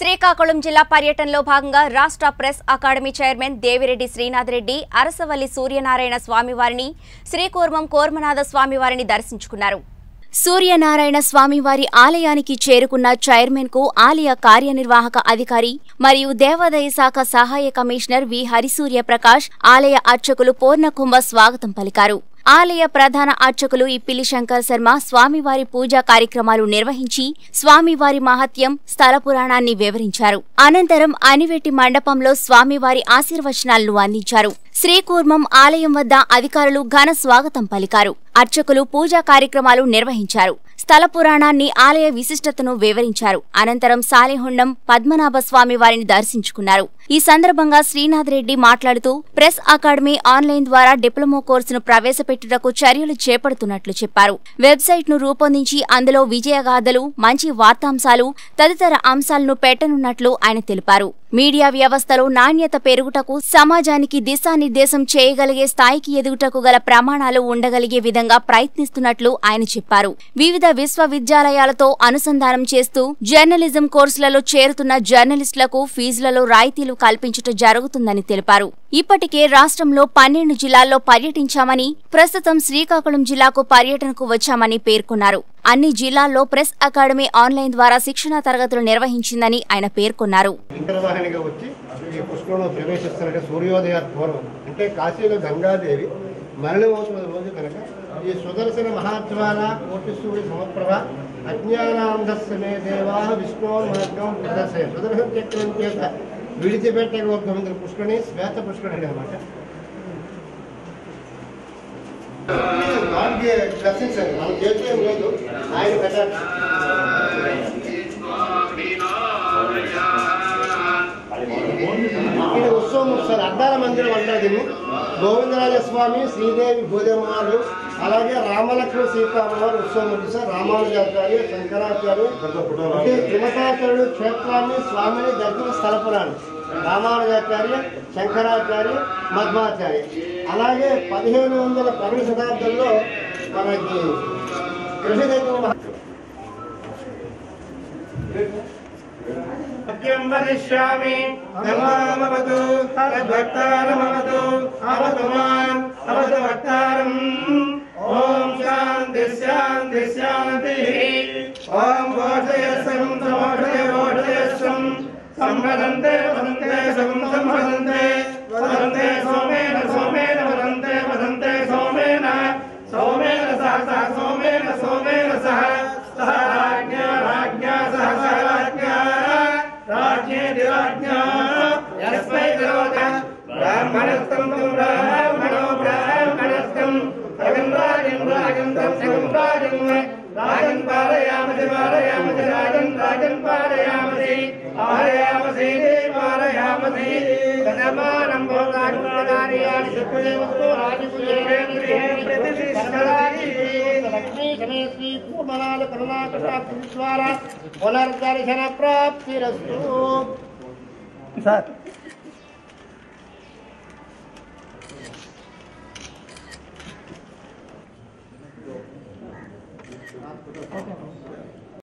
శ్రీకాకుళం జిల్లా పర్యటనలో భాగంగా రాష్ట్ర press academy chairman Devireddy Srinath Reddy Arasavalli Suryanarayana స్వామివారిని శ్రీకూర్మం కోర్మనాథ స్వామివారిని దర్శించుకున్నారు సూర్యనారాయణ స్వామివారి ఆలయానికి చేరుకున్న చైర్మన్ కు ఆలయ కార్యనిర్వాహక అధికారి మరియు దేవాదాయ శాఖ సహాయ కమిషనర్ వి హరిసూర్య ప్రకాష్ ఆలయ అర్చకులు పూర్ణకుంభ స్వాగతం పలికారు ఆలయ ప్రధాన అర్చకులు ఇప్పిలి శంకర్ శర్మ స్వామివారి పూజా కార్యక్రమాలు నిర్వహించి స్వామివారి మహత్యం స్థల పురాణాన్ని వివరించారు అనంతరం అనివెట్టి మండపంలో స్వామివారి ఆశీర్వచనాలను అందించారు శ్రీకూర్మం ఆలయం వద్ద అధికారులు ఘన స్వాగతం పలికారు అర్చకులు పూజా కార్యక్రమాలు నిర్వహించారు స్థల పురాణాన్ని ఆలయ విశిష్టతను వివరించారు అనంతరం సాలిహొండం పద్మనాభ స్వామి వారిని దర్శించుకున్నారు ఈ సందర్భంగా శ్రీనాథ్ రెడ్డి మాట్లాడుతూ ప్రెస్ అకాడమీ ఆన్లైన్ ద్వారా డిప్లొమా కోర్సును ప్రవేశపెట్టుటకు చర్యలు చేపడుతున్నట్లు చెప్పారు వెబ్సైట్ ను రూపొందించి అందులో విజయగాథలు మంచి వార్తాంశాలు తదితర అంశాలను పెట్టనున్నట్లు ఆయన తెలిపారు మీడియా వ్యవస్థలో నాణ్యత పెరుగుటకు సమాజానికి దిశానిర్దేశం చేయగలిగే స్థాయికి ఎదుగుటకు గల ప్రమాణాలు ఉండగలిగే విధంగా ప్రయత్నిస్తున్నట్లు ఆయన చెప్పారు వివిధ విశ్వవిద్యాలయాలతో అనుసంధానం చేస్తూ జర్నలిజం కోర్సులలో చేరుతున్న జర్నలిస్టులకు ఫీజులలో రాయితీలు కల్పించుట జరుగుతుందని తెలిపారు ఇప్పటికే రాష్ట్రంలో పన్నెండు జిల్లాల్లో పర్యటించామని ప్రస్తుతం శ్రీకాకుళం జిల్లాకు పర్యటనకు వచ్చామని పేర్కొన్నారు అన్ని జిల్లాల్లో ప్రెస్ అకాడమీ ఆన్లైన్ ద్వారా శిక్షణా తరగతులు నిర్వహించిందని ఆయన పేర్కొన్నారు ఇంకరవాహినిగా వచ్చి ఈ పుష్పంలో ప్రవేశిస్తున్నట్టు సూర్యోదయ పూర్వం అంటే కాశీలో గంగాదేవి మరణమవుతున్న రోజు కనుక ఈ సుదర్శన మహాజ్వాల కోటి సూర్య సమప్రభ అజ్ఞానాంధస్సమే దేవా విష్ణు మార్గం ప్రదర్శయ సుదర్శన చక్రం చేత విడిచిపెట్టగలుగుతుంది పుష్కరిణి శ్వేత పుష్కరిణి అనమాట గాడ్కి బ్లెస్సింగ్స్ అండి మన చేతిలో ఏం లేదు ఆయన పెట్టాలి ఇక్కడ ఉత్సవం వస్తారు అద్దాల మందిరం అంటారు దీన్ని గోవిందరాజ స్వామి శ్రీదేవి భూదేవారు అలాగే రామలక్ష్మణ సీతారామవారు ఉత్సవం ఉంది సార్ రామానుజాచార్య శంకరాచార్య అంటే త్రిమతాచార్యుడు క్షేత్రాన్ని స్వామిని దర్శన స్థలపురాన్ని రామానుజాచార్య శంకరాచార్య మధ్వాచార్య అలాగే పదిహేను వందల పన్నెండు శతాబ్దంలో మనకి కృషి దగ్గర సత్యం వదిష్యామి ధర్మామవతు తద్భక్తారమవతు అవతు మాం అవతు భక్తారం ఓం శాంతి శాంతి శాంతి ఓం ఘోషయస్సం సమోషయ ఘోషయస్సం సంవదంతే వదంతే సం సంవదంతే వదంతే సోమేన సోమేన వదంతే వదంతే సోమేన సోమేన సహ సహ సోమేన సోమేన సహ సహ రాజ్ఞా రాజ్ఞా సహ సహ రాజ్ఞా రాజ్ఞేతి రాజ్ఞా యస్మై కరోత బ్రాహ్మణస్థం తం బ్రాహ్మణో బ్రాహ్మణస్థం సగం రాజన్ రాజన్ తం సగం రాజన్ రాజన్ పారయామసి పారయామసి రాజన్ రాజన్ పారయామసి పారయామసి పారయామసి సదమానం భోగాన్ని సుఖదేవస్తు లక్ష్మీ గణేశ్వరీ పూర్ణనాల కరుణాకటాక్ష ద్వారా పునర్దర్శన ప్రాప్తిరస్తు సార్